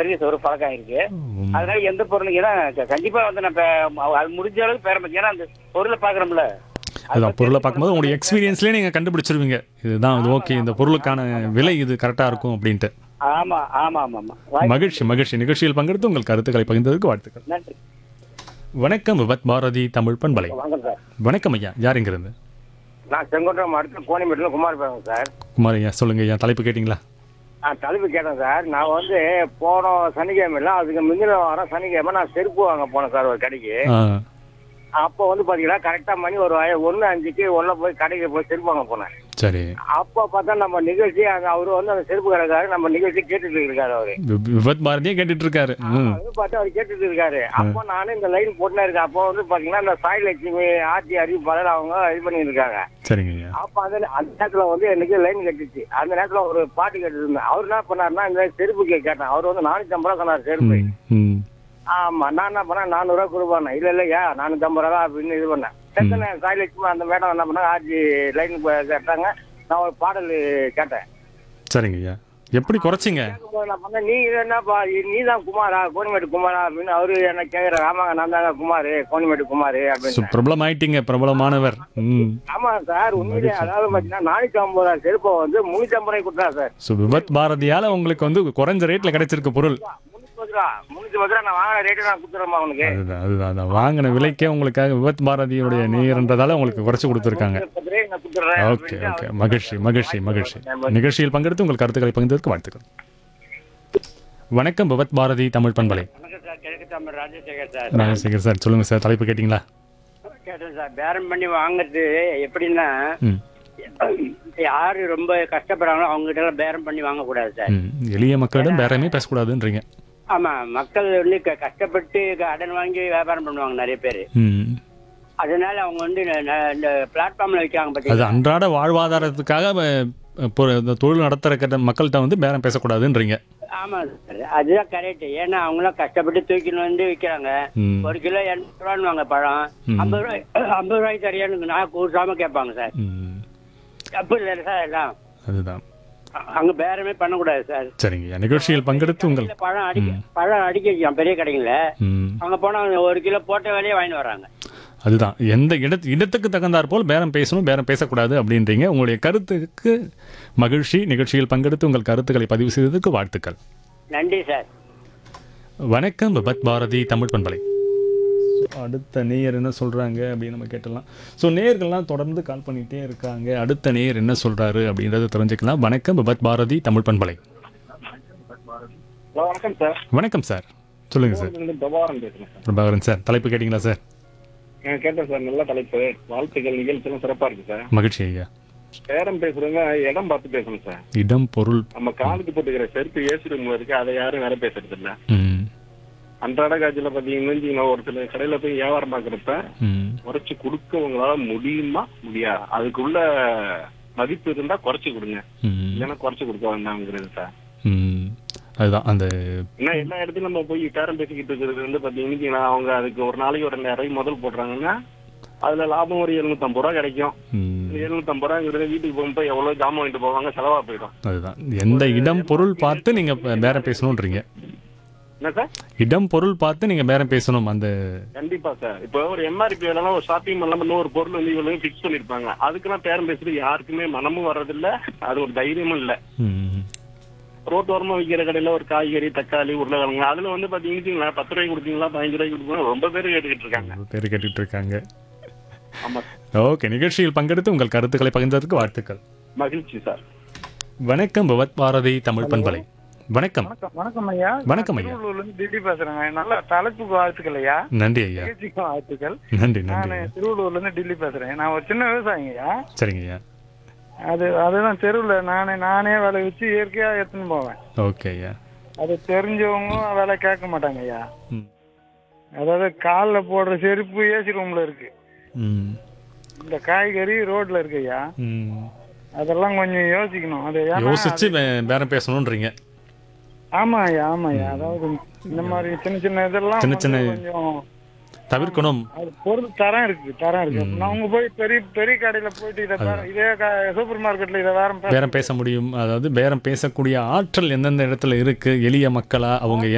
Service ஒரு பழக்கம் இருக்கு ம். அதனால எந்த பொருளும் ஏன்னா க- கண்டிப்பா வந்து நம்ம அது முடிஞ்ச அளவுக்கு பேரம் ஏன்னா அந்த பொருளை பாக்குறோம்ல அதான் பொருளை பார்க்கும்போது உங்களுடைய எக்ஸ்பீரியன்ஸ்லேயே நீங்கள் கண்டுபிடிச்சிருவீங்க இதுதான் இது ஓகே இந்த பொருளுக்கான விலை இது கரெக்டாக இருக்கும் அப்படின்ட்டு ஆமா ஆமா ஆமா ஆமா வாய்- மகிழ்ச்சி மகிழ்ச்சி நிகழ்ச்சியில் பங்கெடுத்து உங்கள் கருத்துக்களை பகிர்ந்ததற்கு வாழ்த்துக்கள் நன்றி வணக்கம் விபத் பாரதி தமிழ் பண்பலை வாங்க சார் வணக்கம் ஐயா யார் இங்கிருந்து நான் செங்கோட்டம் அடுத்து கோணிமேட்டில் குமார் பேசுறேன் சார் குமார் ஐயா சொல்லுங்க ஐயா தலைப்பு கேட்டிங்களா நான் தலைப்பு கேட்டேன் சார் நான் வந்து போன சனிக்கிழமைல அதுக்கு முந்தின வாரம் சனிக்கிழமை நான் செருப்பு வாங்க போனேன் சார் ஒரு கடைக்கு ஆ அப்போ வந்து பாத்தீங்கன்னா கரெக்டா மணி ஒரு ஒன்னு அஞ்சுக்கு உள்ள போய் கடைக்கு போய் செருப்பு வாங்க போனேன் சரி அப்போ பார்த்தா நம்ம நிகழ்ச்சி அங்க அவரு வந்து அந்த செருப்பு கடைக்காரு நம்ம நிகழ்ச்சி கேட்டுட்டு இருக்காரு அவரு வி- விபத் பாரதியே கேட்டுட்டு இருக்காரு ம் அது பார்த்து அவர் கேட்டுட்டு இருக்காரு அப்போ நானும் இந்த லைன் போட்டுனே இருக்கேன் அப்போ வந்து பாத்தீங்கன்னா இந்த சாய் லட்சுமி ஆட்சி அறிவிப்பாளர் அவங்க இது பண்ணிட்டு இருக்காங்க சரிங்க ஐயா அப்ப அந்த அந்த நேரத்துல வந்து எனக்கு லைன் கட்டுச்சு அந்த நேரத்துல ஒரு பாட்டு கேட்டு இருந்தேன் அவர் என்ன பண்ணாருன்னா இந்த செருப்பு கே- கேட்டேன் அவர் வந்து நானூத்தி ஐம்பது ரூபா சொன்னார் செருப்பு ம் ம் ஆமா நான் என்ன பண்ணேன் நானூறு ரூபா கொடுப்பானே இல்ல இல்லையா நானூத்தி ஐம்பது ரூபா அப்படின்னு இது பண்ணேன் டக்குன்னு சாய் லட்சுமி அந்த மேடம் என்ன பண்ணாங்க ஆர்ஜி லைன் கேட்டாங்க நான் ஒரு பாடல் கேட்டேன் சரிங்க ஐயா எப்படி குறைச்சிங்க கேட்கும்போது நான் பண்ணேன் நீ இது என்னப்பா நீ தான் குமாரா கோணிமேட்டு குமாரா அப்படின்னு அவரு என்ன கேக்குறாரு ஆமாங்க நான் தாங்க குமார் கோணிமேட்டு குமார் ஸோ அப்படின்னு பிரபலம் ஆயிட்டீங்க பிரபலமானவர் ம் ஆமா சார் உண்மையிலே அதாவது பாத்தீங்கன்னா நானூத்தி ஐம்பது ரூபா செருப்பை வந்து முன்னூத்தி ஐம்பது ரூபாய் கொடுத்தா சார் ஸோ விபத் பாரதியால் உங்களுக்கு வந்து குறைஞ்ச ரேட்டில் கிடைச்சிருக்க பொருள் முன்னூத்தி பத்து ரூபா முன்னூத்தி பத்து ரூபா நான் வாங்கின ரேட்டு நான் கொடுத்துறேன் அவனுக்கு அதுதான் அதுதான் அதான் வாங்கின விலைக்கே உங்களுக்காக விபத் பாரதியுடைய நேயர்ன்றதால உங்களுக்கு குறைச்சு கொடுத்துருக்காங்க பத்து ரூபாய் நான் கொடுத்துறேன் ஓகே ஓகே மகிழ்ச்சி மகிழ்ச்சி மகிழ்ச்சி நிகழ்ச்சியில் பங்கெடுத்து உங்கள் கருத்துக்களை பகிர்ந்ததற்கு வாழ்த்துக்கள் வணக்கம் விபத் பாரதி தமிழ் பண்பலை வணக்கம் சார் கிழக்கு தமிழ் ராஜசேகர் சார் ராஜசேகர் சார் சொல்லுங்க சார் தலைப்பு கேட்டிங்களா கேட்டேன் சார் பேரம் பண்ணி வாங்குறது எப்படின்னா ம் யாரு ரொம்ப கஷ்டப்படுறாங்களோ அவங்க கிட்ட எல்லாம் பேரம் பண்ணி வாங்கக்கூடாது சார் ம் எளிய மக்களிடம் பேரமே பேசக்கூடாதுன்றீங்க ஆமா மக்கள் வந்து க- கஷ்டப்பட்டு கடன் வாங்கி வியாபாரம் பண்ணுவாங்க நிறைய பேர் ம் அதனால அவங்க வந்து ந- ந- இந்த பிளாட்ஃபார்ம்ல வைக்காங்க அது பார்த்தீங்களா அன்றாட வாழ்வாதாரத்துக்காக அஹ், இப்போ இந்த தொழில் நடத்துகிற கிட்ட மக்கள்கிட்ட வந்து பேரம் பேசக்கூடாதுன்றீங்க ஆமா சார் அதுதான் கரெக்ட் ஏன்னா அவங்களாம் கஷ்டப்பட்டு தூக்கின்னு வந்து விற்கிறாங்க ம் ஒரு கிலோ எண்பது ரூபான்னு வாங்க பழம் ம். ஐம்பது ரூபாய் ஐம்பது ரூபாய்க்கு தரியான்னு நான் கூசாம கேட்பாங்க சார் ம் தப்பு இல்லை சார் எல்லாம் அதுதான் அ- அங்க பேரமே பண்ணக்கூடாது சார் சரிங்க நிகழ்ச்சியில் பங்கெடுத்து உங்கள் கடையில பழம் அடிக்க பழம் அடிக்க வைக்கலாம் பெரிய கடைங்கள ம் அங்க போனா ஒரு கிலோ போட்ட வேலையே வாங்கிட்டு வராங்க அதுதான் எந்த இடத்து இடத்துக்கு தகுந்தாற் போல் பேரம் பேசணும் பேரம் பேசக்கூடாது அப்படின்றீங்க உங்களுடைய கருத்துக்கு மகிழ்ச்சி நிகழ்ச்சியில் பங்கெடுத்து உங்கள் கருத்துக்களை பதிவு செய்ததுக்கு வாழ்த்துக்கள் நன்றி சார் வணக்கம் விபத் பாரதி தமிழ் பண்பலை அடுத்த நேயர் என்ன சொல்றாங்க அப்படின்னு நம்ம கேட்டலாம் ஸோ நேயர்கள்லாம் தொடர்ந்து கால் பண்ணிட்டே இருக்காங்க அடுத்த நேயர் என்ன சொல்றாரு அப்படின்றத தெரிஞ்சுக்கலாம் வணக்கம் விபத் பாரதி தமிழ் பண்பலை ஹலோ வணக்கம் சார் வணக்கம் சார் சொல்லுங்க சார் இருந்து பிரபாகரன் பேசுறேன் சார் பிரபாகரன் சார் தலைப்பு கேட்டிங்களா சார் நான் கேட்டேன் சார் நல்ல தலைப்பு வாழ்த்துக்கள் நிகழ்ச்சியெல்லாம் சிறப்பா இருக்கு சார் மகிழ்ச்சி ஐயா பேரம் பேசுறவங்க இடம் பார்த்து பேசணும் சார் இடம் பொருள் நம்ம காலுக்கு போட்டுக்கிற செருப்பு ஏசி ரூம் இருக்கு அதை யாரும் வேற பேசுறது இல்ல ம் அன்றாட காட்சியில பாத்தீங்கன்னா வச்சுக்கோங்களேன், ஒரு சில கடையில போய் வியாபாரம் பாக்குறப்ப ம் குறைச்சு கொடுக்க உங்களால முடியுமா முடியாது அதுக்குள்ள மதிப்பு இருந்தா குறைச்சு கொடுங்க ம் இல்லைன்னா குறைச்சு கொடுக்க வேண்டாம்ங்கிறது சார் ம் அதுதான் அந்த ஏன்னா எல்லா இடத்துலயும் நம்ம போய் பேரம் பேசிக்கிட்டு இருக்கிறது வந்து பாத்தீங்கன்னா அவங்க அதுக்கு ஒரு நாளைக்கு ஒரு ரெண்டாயிரம் ரூபாய் முதல் போடுறாங்கன்னா அதுல லாபம் ஒரு எழுநூத்தம்பது ரூபா கிடைக்கும் ம், எழுநூத்தம்பது ரூபாங்கிறது வீட்டுக்கு போகும்போது எவ்வளவு ஜாமான் வாங்கிட்டு போவாங்க செலவா போயிடும் அதுதான் எந்த இடம் பொருள் பார்த்து நீங்க பே- பேரம் பேசணுன்றீங்க என்ன சார் இடம் பொருள் பார்த்து நீங்க பேரம் பேசணும் அந்த கண்டிப்பா சார் இப்போ ஒரு எம்ஆர்பி எல்லாம் ஒரு ஷாப்பிங் பண்ணலாம் இன்னும் ஒரு பொருள் வந்து இவ்வளவு ஃபிக்ஸ் பண்ணிருப்பாங்க அதுக்கெல்லாம் பேரம் பேசுறது யாருக்குமே மனமும் வர்றதில்ல அது ஒரு தைரியமும் இல்ல ம், ரோட்டோரமா விற்கிற கடையில ஒரு காய்கறி தக்காளி உருளைக்கிழங்கு அதுல வந்து பாத்தீங்கன்னா பத்து ரூபாய்க்கு கொடுத்தீங்களா பதினஞ்சு ரூபாய்க்கு கொடுத்தீங்களா ரொம்ப பேர் கேட்டுக்கிட்டு இருக்காங்க ரொம்ப பேர் கேட்டுட்டு இருக்காங்க ஆமா ஓகே நிகழ்ச்சியில் பங்கெடுத்து உங்கள் கருத்துக்களை பகிர்ந்ததற்கு வாழ்த்துக்கள் மகிழ்ச்சி சார் வணக்கம் பவத் பாரதி தமிழ் பண்பலை வணக்கம் வணக்கம் வணக்கம் ஐயா வணக்கம் ஐயா. திருவள்ளூர்ல இருந்து தில்லி பேசுறேங்க நல்ல தலைப்புக்கு வாழ்த்துக்கள் ஐயா நன்றி ஐயா நிகழ்ச்சிக்கும் வாழ்த்துக்கள் நன்றி நான் நன்றி ஐயா. திருவள்ளூர்ல இருந்து டில்லி பேசுறேன் நான் ஒரு சின்ன விவசாயிங்க ஐயா சரிங்க ஐயா அது அதுதான் தெருவில் நானே நானே வேலை வச்சு இயற்கையா எடுத்துன்னு போவேன் ஓகே ஐயா அது தெரிஞ்சவங்க வேலை கேட்க மாட்டாங்க ஐயா ம் அதாவது காலில் போடுற செருப்பு ஏசி ரூம்ல இருக்கு ம் இந்த காய்கறி ரோட்ல இருக்கு ஐயா ம் அதெல்லாம் கொஞ்சம் யோசிக்கணும் அது ஏன்னா யோசிச்சு பே- பேரம் பேசணுன்றீங்க ஆமா ஐயா ஆமா ஐயா அதாவது இந்த மாதிரி சின்ன சின்ன இதெல்லாம் சின்ன வந்து சின்ன கொஞ்சம் தவிர்க்கணும் அது பொருள் தரம் இருக்கு தரம் இருக்கு நான் அவங்க போய் பெரிய பெரிய கடையில போயிட்டு இதை பாரு- இதே சூப்பர் மார்க்கெட்ல இதை வேற பேரம் பேச முடியும் அதாவது பேரம் பேசக்கூடிய ஆற்றல் எந்தெந்த இடத்துல இருக்கு எளிய மக்களா அவங்க